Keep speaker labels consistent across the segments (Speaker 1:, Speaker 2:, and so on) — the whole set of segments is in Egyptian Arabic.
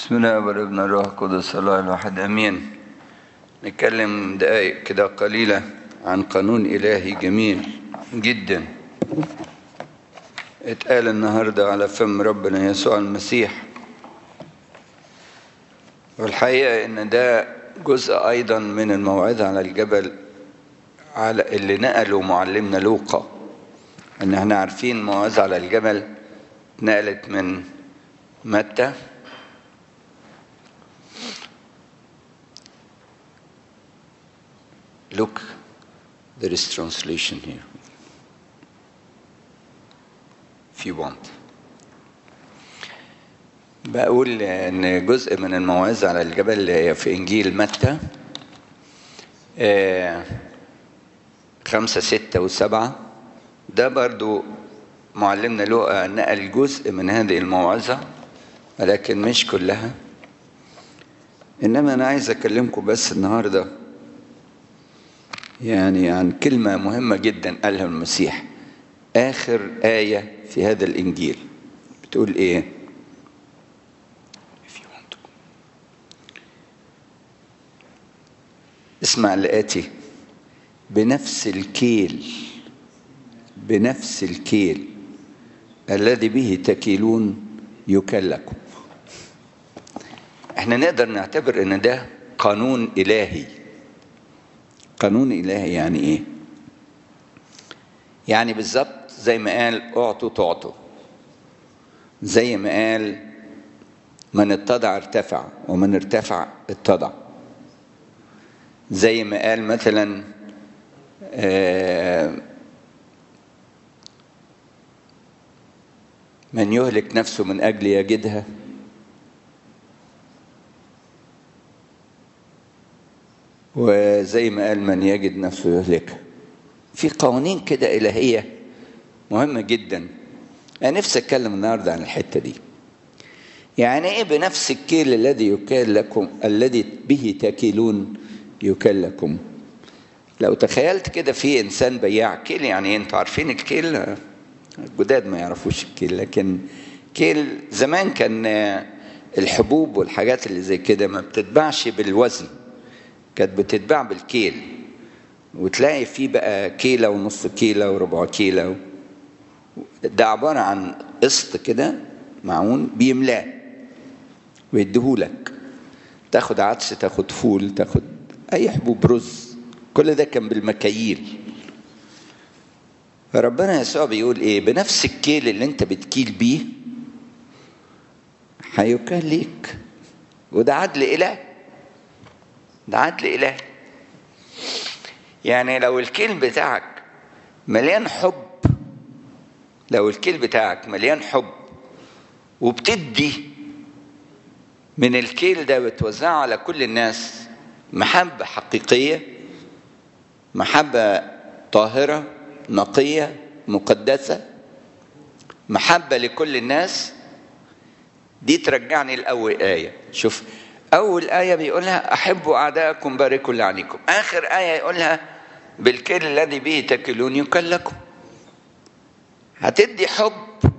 Speaker 1: بسم الله والابن الروح القدس الله الواحد امين نتكلم دقائق كده قليله عن قانون الهي جميل جدا اتقال النهارده على فم ربنا يسوع المسيح والحقيقه ان ده جزء ايضا من الموعظه على الجبل على اللي نقله معلمنا لوقا ان احنا عارفين الموعظه على الجبل نقلت من متى Look, there is translation here. If you want. بقول ان جزء من الموعظه على الجبل في انجيل متى آه، خمسة ستة وسبعة ده برضو معلمنا لوقا نقل جزء من هذه الموعظة ولكن مش كلها إنما أنا عايز أكلمكم بس النهاردة يعني عن كلمة مهمة جدا قالها المسيح آخر آية في هذا الإنجيل بتقول إيه؟ If you want to. اسمع الآتي بنفس الكيل بنفس الكيل الذي به تكيلون يكلكم احنا نقدر نعتبر ان ده قانون الهي قانون إلهي يعني إيه؟ يعني بالظبط زي ما قال اعطوا تعطوا زي ما قال من اتضع ارتفع ومن ارتفع اتضع زي ما قال مثلا آه من يهلك نفسه من أجل يجدها وزي ما قال من يجد نفسه يهلكها في قوانين كده إلهية مهمة جدا أنا نفسي أتكلم النهاردة عن الحتة دي يعني إيه بنفس الكيل الذي يكال لكم الذي به تكيلون يكال لكم لو تخيلت كده في إنسان بياع كيل يعني إيه أنتوا عارفين الكيل الجداد ما يعرفوش الكيل لكن كيل زمان كان الحبوب والحاجات اللي زي كده ما بتتباعش بالوزن كانت بتتباع بالكيل وتلاقي فيه بقى كيلة ونص كيلة وربع كيلة ده عبارة عن قسط كده معون بيملاه ويديهولك تاخد عدس تاخد فول تاخد أي حبوب رز كل ده كان بالمكاييل فربنا يسوع بيقول ايه بنفس الكيل اللي انت بتكيل بيه هيكال ليك وده عدل إله ده عدل إلهي يعني لو الكيل بتاعك مليان حب لو الكيل بتاعك مليان حب وبتدي من الكيل ده بتوزعه على كل الناس محبة حقيقية محبة طاهرة نقية مقدسة محبة لكل الناس دي ترجعني لأول آية شوف أول آية بيقولها أحبوا أعداءكم باركوا لعنيكم آخر آية يقولها بالكيل الذي به تكلون يكل لكم هتدي حب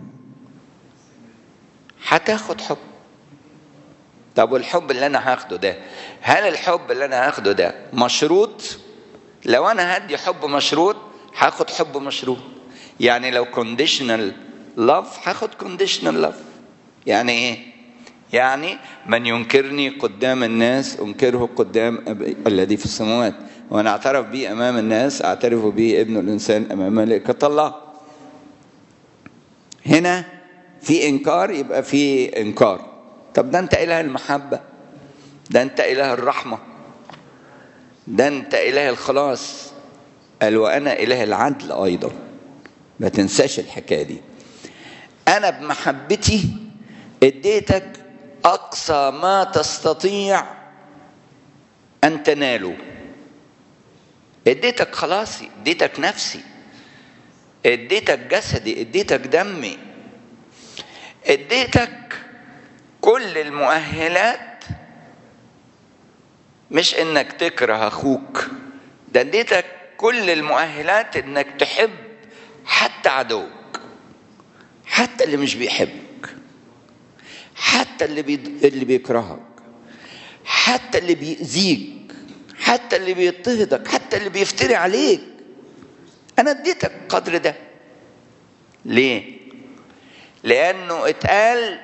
Speaker 1: هتاخد حب طب والحب اللي أنا هاخده ده هل الحب اللي أنا هاخده ده مشروط لو أنا هدي حب مشروط هاخد حب مشروط يعني لو conditional love هاخد conditional love يعني ايه يعني من ينكرني قدام الناس انكره قدام أبي الذي في السماوات وانا اعترف به امام الناس اعترف به ابن الانسان امام ملائكه الله هنا في انكار يبقى في انكار طب ده انت اله المحبه ده انت اله الرحمه ده انت اله الخلاص قال وانا اله العدل ايضا ما تنساش الحكايه دي انا بمحبتي اديتك اقصى ما تستطيع ان تناله اديتك خلاصي اديتك نفسي اديتك جسدي اديتك دمي اديتك كل المؤهلات مش انك تكره اخوك ده اديتك كل المؤهلات انك تحب حتى عدوك حتى اللي مش بيحبك حتى اللي بي... اللي بيكرهك حتى اللي بيأذيك حتى اللي بيضطهدك حتى اللي بيفتري عليك انا اديتك قدر ده ليه لانه اتقال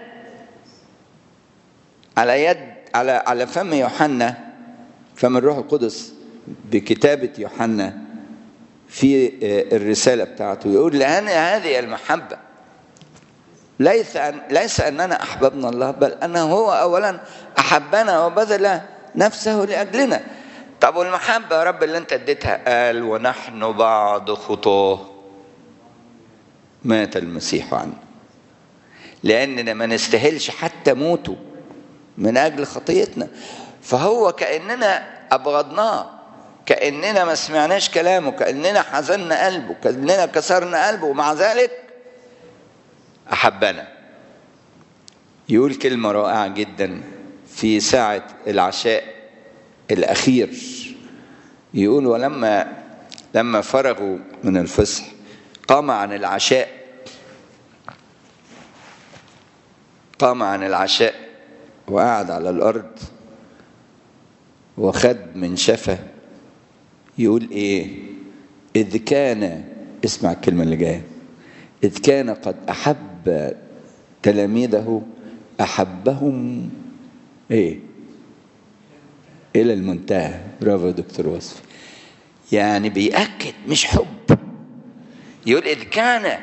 Speaker 1: على يد على على فم يوحنا فم الروح القدس بكتابه يوحنا في الرساله بتاعته يقول لان هذه المحبه ليس أن ليس اننا احببنا الله بل انه هو اولا احبنا وبذل نفسه لاجلنا طب والمحبه يا رب اللي انت اديتها قال ونحن بعض خطاه مات المسيح عنه لاننا ما نستاهلش حتى موته من اجل خطيتنا فهو كاننا ابغضناه كاننا ما سمعناش كلامه كاننا حزنا قلبه كاننا كسرنا قلبه ومع ذلك احبنا يقول كلمه رائعه جدا في ساعه العشاء الاخير يقول ولما لما فرغوا من الفصح قام عن العشاء قام عن العشاء وقعد على الارض وخد من شفه يقول ايه اذ كان اسمع الكلمه اللي جايه اذ كان قد احب تلاميذه احبهم ايه الى المنتهى برافو يا دكتور وصفي يعني بيأكد مش حب يقول إذ كان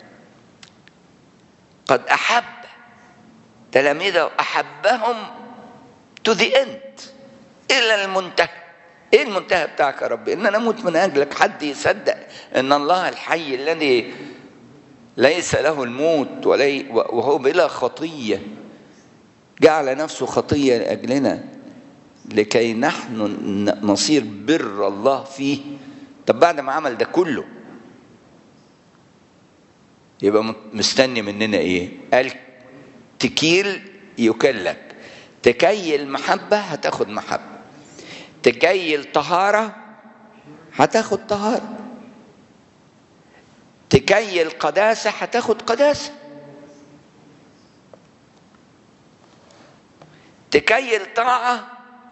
Speaker 1: قد أحب تلاميذه أحبهم to the end إلى المنتهى إيه المنتهى بتاعك يا رب إن أنا أموت من أجلك حد يصدق إن الله الحي الذي ليس له الموت ولي وهو بلا خطية جعل نفسه خطية لأجلنا لكي نحن نصير بر الله فيه طب بعد ما عمل ده كله يبقى مستني مننا ايه قال تكيل يكلك تكيل محبة هتاخد محبة تكيل طهارة هتاخد طهارة تكيل قداسة هتاخد قداسة تكيل طاعة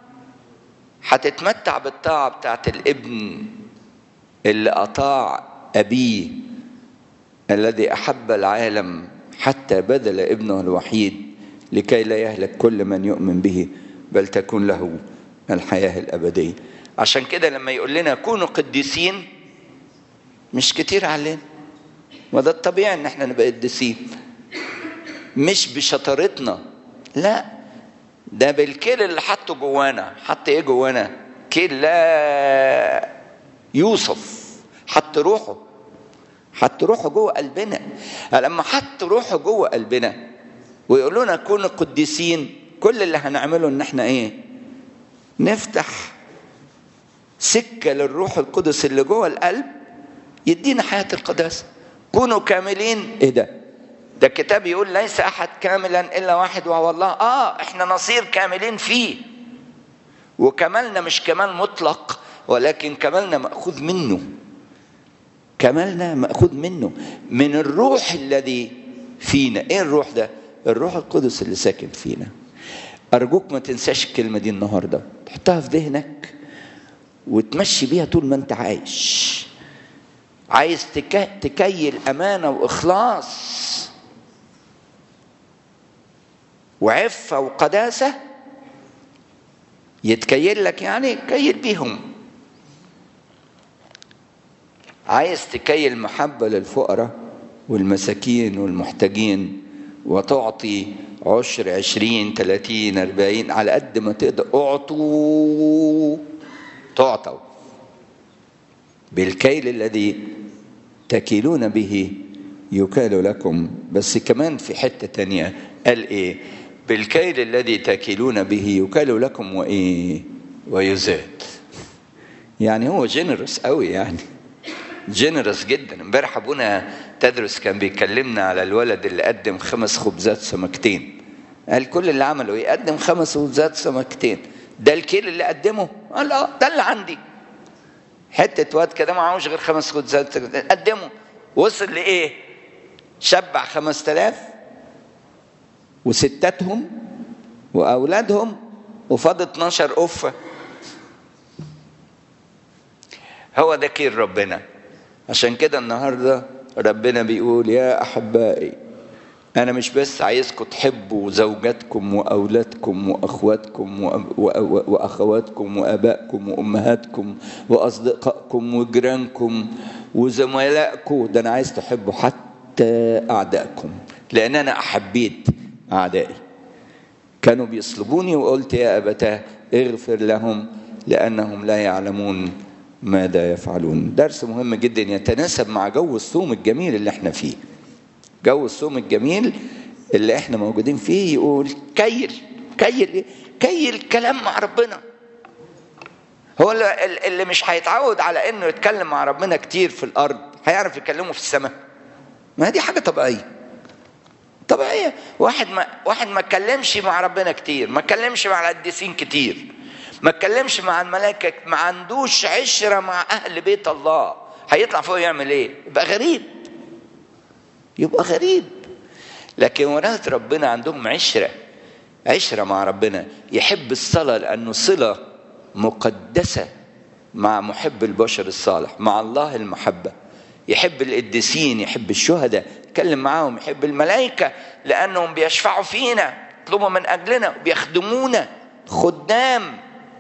Speaker 1: هتتمتع بالطاعة بتاعت الابن اللي أطاع أبيه الذي أحب العالم حتى بذل ابنه الوحيد لكي لا يهلك كل من يؤمن به بل تكون له الحياة الأبدية عشان كده لما يقول لنا كونوا قديسين مش كتير علينا وده الطبيعي ان احنا نبقى قديسين مش بشطارتنا لا ده بالكيل اللي حطه جوانا حط ايه جوانا كيل لا يوصف حط روحه حط روحه جوه قلبنا لما حط روحه جوه قلبنا ويقول لنا كونوا قديسين كل اللي هنعمله ان احنا ايه نفتح سكة للروح القدس اللي جوه القلب يدينا حياة القداسة كونوا كاملين ايه ده ده الكتاب يقول ليس احد كاملا الا واحد وهو الله اه احنا نصير كاملين فيه وكمالنا مش كمال مطلق ولكن كمالنا ماخوذ منه كمالنا ماخوذ منه من الروح الذي فينا ايه الروح ده الروح القدس اللي ساكن فينا ارجوك ما تنساش الكلمه دي النهارده تحطها في ذهنك وتمشي بيها طول ما انت عايش عايز تك... تكيل امانه واخلاص وعفه وقداسه يتكيل لك يعني كيل بيهم عايز تكيل محبه للفقراء والمساكين والمحتاجين وتعطي عشر عشرين تلاتين أربعين على قد ما تقدر اعطوا تعطوا بالكيل الذي تكيلون به يكال لكم بس كمان في حتة تانية قال ايه بالكيل الذي تكيلون به يكال لكم وايه ويزاد يعني هو جنرس قوي يعني جنرس جدا امبارح ابونا تدرس كان بيكلمنا على الولد اللي قدم خمس خبزات سمكتين قال كل اللي عمله يقدم خمس خبزات سمكتين ده الكيل اللي قدمه قال اه ده اللي عندي حته واد كده معهوش غير خمس خبزات قدمه وصل لايه شبع خمس تلاف وستاتهم واولادهم وفاض 12 قفه هو ده كير ربنا عشان كده النهارده ربنا بيقول يا احبائي انا مش بس عايزكم تحبوا زوجاتكم واولادكم واخواتكم واخواتكم وابائكم وامهاتكم واصدقائكم وجيرانكم وزملائكم ده انا عايز تحبوا حتى اعدائكم لان انا احبيت اعدائي كانوا بيصلبوني وقلت يا ابتاه اغفر لهم لانهم لا يعلمون ماذا يفعلون درس مهم جدا يتناسب مع جو الصوم الجميل اللي احنا فيه جو الصوم الجميل اللي احنا موجودين فيه يقول كيل كيل كيل كلام مع ربنا هو اللي مش هيتعود على انه يتكلم مع ربنا كتير في الارض هيعرف يكلمه في السماء ما دي حاجه طبيعيه طبيعيه واحد ما واحد ما اتكلمش مع ربنا كتير ما اتكلمش مع القديسين كتير ما اتكلمش مع الملائكه ما عندوش عشره مع اهل بيت الله هيطلع فوق يعمل ايه يبقى غريب يبقى غريب لكن ولاد ربنا عندهم عشرة عشرة مع ربنا يحب الصلاة لأنه صلة مقدسة مع محب البشر الصالح مع الله المحبة يحب القديسين يحب الشهداء يتكلم معاهم يحب الملائكة لأنهم بيشفعوا فينا يطلبوا من أجلنا وبيخدمونا خدام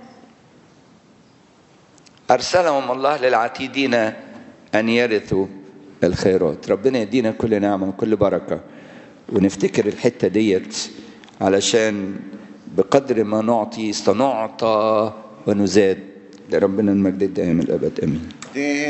Speaker 1: أرسلهم الله للعتيدين أن يرثوا الخيرات ربنا يدينا كل نعمة وكل بركة ونفتكر الحتة ديت علشان بقدر ما نعطي سنعطى ونزاد لربنا المجد دائم الأبد أمين